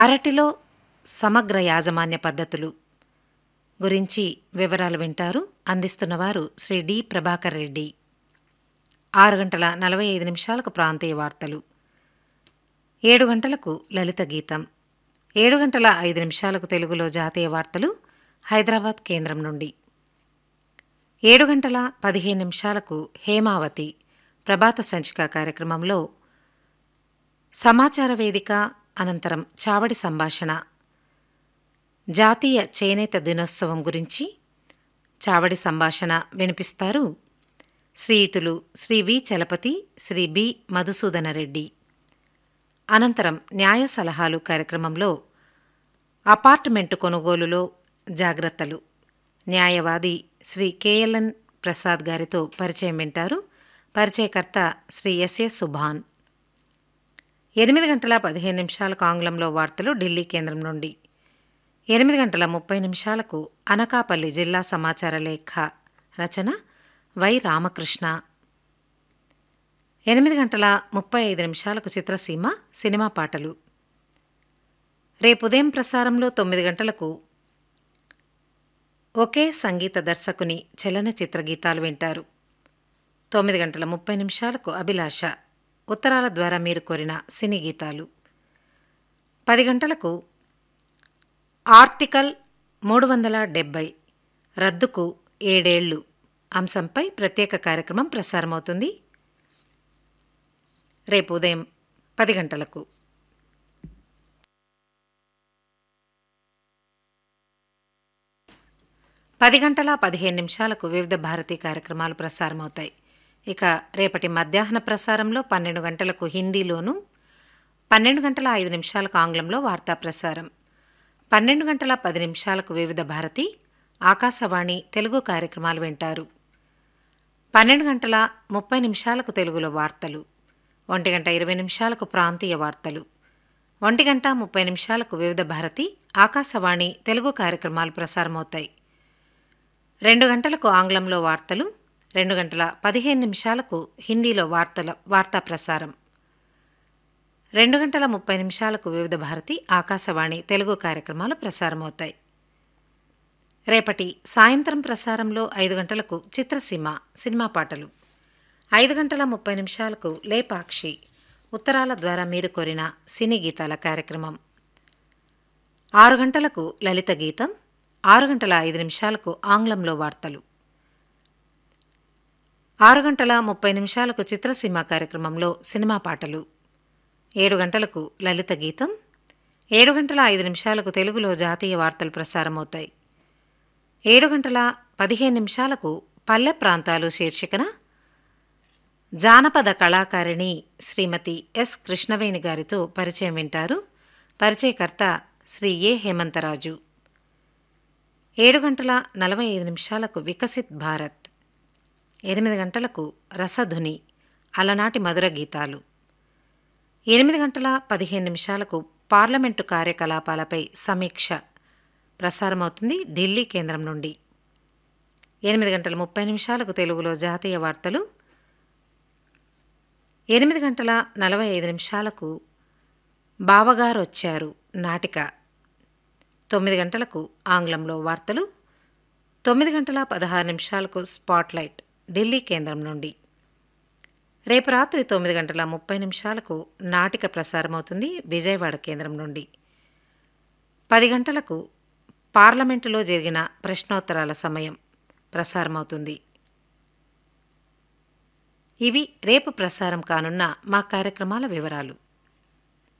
అరటిలో సమగ్ర యాజమాన్య పద్ధతులు గురించి వివరాలు వింటారు అందిస్తున్నవారు శ్రీ డి ప్రభాకర్ రెడ్డి ఆరు గంటల నలభై ఐదు నిమిషాలకు ప్రాంతీయ వార్తలు ఏడు గంటలకు లలిత గీతం ఏడు గంటల ఐదు నిమిషాలకు తెలుగులో జాతీయ వార్తలు హైదరాబాద్ కేంద్రం నుండి ఏడు గంటల పదిహేను నిమిషాలకు హేమావతి ప్రభాత సంచిక కార్యక్రమంలో సమాచార వేదిక అనంతరం చావడి సంభాషణ జాతీయ చేనేత దినోత్సవం గురించి చావడి సంభాషణ వినిపిస్తారు శ్రీయుతులు శ్రీ వి చలపతి శ్రీ బి మధుసూదన రెడ్డి అనంతరం న్యాయ సలహాలు కార్యక్రమంలో అపార్ట్మెంటు కొనుగోలులో జాగ్రత్తలు న్యాయవాది శ్రీ కేఎల్ఎన్ ప్రసాద్ గారితో పరిచయం వింటారు పరిచయకర్త శ్రీ ఎస్ఎస్ సుభాన్ ఎనిమిది గంటల పదిహేను నిమిషాలకు ఆంగ్లంలో వార్తలు ఢిల్లీ కేంద్రం నుండి ఎనిమిది గంటల ముప్పై నిమిషాలకు అనకాపల్లి జిల్లా సమాచార లేఖ రచన వై రామకృష్ణ ఎనిమిది గంటల ముప్పై ఐదు నిమిషాలకు చిత్రసీమ సినిమా పాటలు రేపు ఉదయం ప్రసారంలో తొమ్మిది గంటలకు ఒకే సంగీత దర్శకుని చలనచిత్ర గీతాలు వింటారు తొమ్మిది గంటల ముప్పై నిమిషాలకు అభిలాష ఉత్తరాల ద్వారా మీరు కోరిన సినీ గీతాలు పది గంటలకు ఆర్టికల్ మూడు వందల డెబ్బై రద్దుకు ఏడేళ్లు అంశంపై ప్రత్యేక కార్యక్రమం ప్రసారమవుతుంది రేపు ఉదయం పది గంటలకు పది గంటల పదిహేను నిమిషాలకు వివిధ భారతీ కార్యక్రమాలు ప్రసారమవుతాయి ఇక రేపటి మధ్యాహ్న ప్రసారంలో పన్నెండు గంటలకు హిందీలోను పన్నెండు గంటల ఐదు నిమిషాలకు ఆంగ్లంలో వార్తా ప్రసారం పన్నెండు గంటల పది నిమిషాలకు వివిధ భారతి ఆకాశవాణి తెలుగు కార్యక్రమాలు వింటారు పన్నెండు గంటల ముప్పై నిమిషాలకు తెలుగులో వార్తలు ఒంటి గంట ఇరవై నిమిషాలకు ప్రాంతీయ వార్తలు ఒంటి గంట ముప్పై నిమిషాలకు వివిధ భారతి ఆకాశవాణి తెలుగు కార్యక్రమాలు ప్రసారమవుతాయి రెండు గంటలకు ఆంగ్లంలో వార్తలు రెండు గంటల పదిహేను నిమిషాలకు హిందీలో వార్తల వార్తా ప్రసారం రెండు గంటల ముప్పై నిమిషాలకు వివిధ భారతి ఆకాశవాణి తెలుగు కార్యక్రమాలు ప్రసారమవుతాయి రేపటి సాయంత్రం ప్రసారంలో ఐదు గంటలకు చిత్రసీమ సినిమా పాటలు ఐదు గంటల ముప్పై నిమిషాలకు లేపాక్షి ఉత్తరాల ద్వారా మీరు కోరిన సినీ గీతాల కార్యక్రమం ఆరు గంటలకు లలిత గీతం ఆరు గంటల ఐదు నిమిషాలకు ఆంగ్లంలో వార్తలు ఆరు గంటల ముప్పై నిమిషాలకు చిత్రసీమ కార్యక్రమంలో సినిమా పాటలు ఏడు గంటలకు లలిత గీతం ఏడు గంటల ఐదు నిమిషాలకు తెలుగులో జాతీయ వార్తలు ప్రసారమవుతాయి ఏడు గంటల పదిహేను నిమిషాలకు పల్లె ప్రాంతాలు శీర్షికన జానపద కళాకారిణి శ్రీమతి ఎస్ కృష్ణవేణి గారితో పరిచయం వింటారు పరిచయకర్త శ్రీ ఏ హేమంతరాజు ఏడు గంటల నలభై ఐదు నిమిషాలకు వికసిత్ భారత్ ఎనిమిది గంటలకు రసధుని అలనాటి మధుర గీతాలు ఎనిమిది గంటల పదిహేను నిమిషాలకు పార్లమెంటు కార్యకలాపాలపై సమీక్ష ప్రసారమవుతుంది ఢిల్లీ కేంద్రం నుండి ఎనిమిది గంటల ముప్పై నిమిషాలకు తెలుగులో జాతీయ వార్తలు ఎనిమిది గంటల నలభై ఐదు నిమిషాలకు బావగారు వచ్చారు నాటిక తొమ్మిది గంటలకు ఆంగ్లంలో వార్తలు తొమ్మిది గంటల పదహారు నిమిషాలకు స్పాట్లైట్ ఢిల్లీ కేంద్రం నుండి రేపు రాత్రి తొమ్మిది గంటల ముప్పై నిమిషాలకు నాటిక ప్రసారమవుతుంది విజయవాడ కేంద్రం నుండి పది గంటలకు పార్లమెంటులో జరిగిన ప్రశ్నోత్తరాల సమయం ప్రసారమవుతుంది ఇవి రేపు ప్రసారం కానున్న మా కార్యక్రమాల వివరాలు